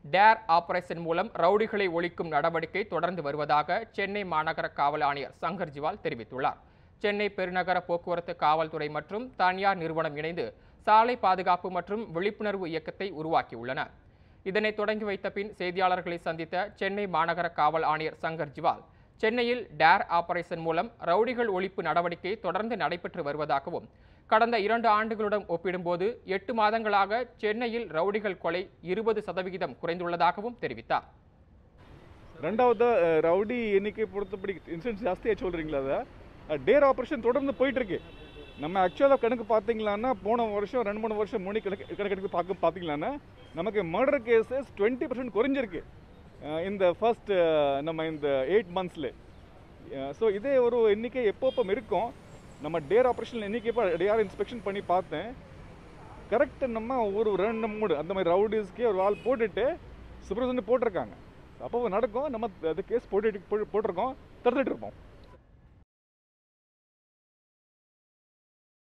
dare operation மூலம் ரவுடிகளை ஒழிக்கும் நடவடிக்கை தொடர்ந்து வருவதாக சென்னை மாநகர காவல் ஆணையர் சங்கர் ஜிவால் தெரிவித்துள்ளார் சென்னை பெருநகர போக்குவரத்து காவல்துறை மற்றும் தனியார் நிறுவனம் இணைந்து சாலை பாதுகாப்பு மற்றும் விழிப்புணர்வு இயக்கத்தை உருவாக்கியுள்ளன இதனை தொடங்கி வைத்த பின் செய்தியாளர்களை சந்தித்த சென்னை மாநகர காவல் ஆணையர் சங்கர் ஜிவால் சென்னையில் டேர் ஆபரேஷன் மூலம் ரவுடிகள் ஒழிப்பு நடவடிக்கை தொடர்ந்து நடைபெற்று வருவதாகவும் கடந்த இரண்டு ஆண்டுகளுடன் ஒப்பிடும்போது எட்டு மாதங்களாக சென்னையில் ரவுடிகள் கொலை இருபது சதவிகிதம் குறைந்துள்ளதாகவும் தெரிவித்தார் ரெண்டாவது அஹ், ரவுடி எண்ணிக்கை பொறுத்தபடி இன்சிடென்ட்ஸ் ஜாஸ்தியாக சொல்கிறீங்களா அதை டேர் ஆப்ரேஷன் தொடர்ந்து போயிட்டு இருக்கு நம்ம ஆக்சுவலாக கணக்கு பார்த்தீங்களான்னா போன வருஷம் ரெண்டு மூணு வருஷம் முன்னி கணக்கு கணக்கெடுத்து பார்க்க பார்த்தீங்களான்னா நமக்கு மர்டர் கேசஸ் டுவெண்ட்டி பர்சன்ட் குறைஞ்சிருக்கு அஹ், இந்த ஃபர்ஸ்ட் நம்ம இந்த எயிட் மந்த்ஸில் ஸோ இதே ஒரு எண்ணிக்கை எப்போ இருக்கும் நம்ம டேர் ஆப்ரேஷன் எண்ணிக்கை இப்போ டேர் இன்ஸ்பெக்ஷன் பண்ணி பார்த்தேன் கரெக்டாக நம்ம ஒரு ரெண்டு மூணு அந்த மாதிரி ரவுடிஸ்க்கே ஒரு ஆள் போட்டுட்டு சூப்பர்வைசன் போட்டிருக்காங்க அப்போ நடக்கும் நம்ம அது கேஸ் போட்டுட்டு போட்டிருக்கோம் தடுத்துட்டு இருப்போம்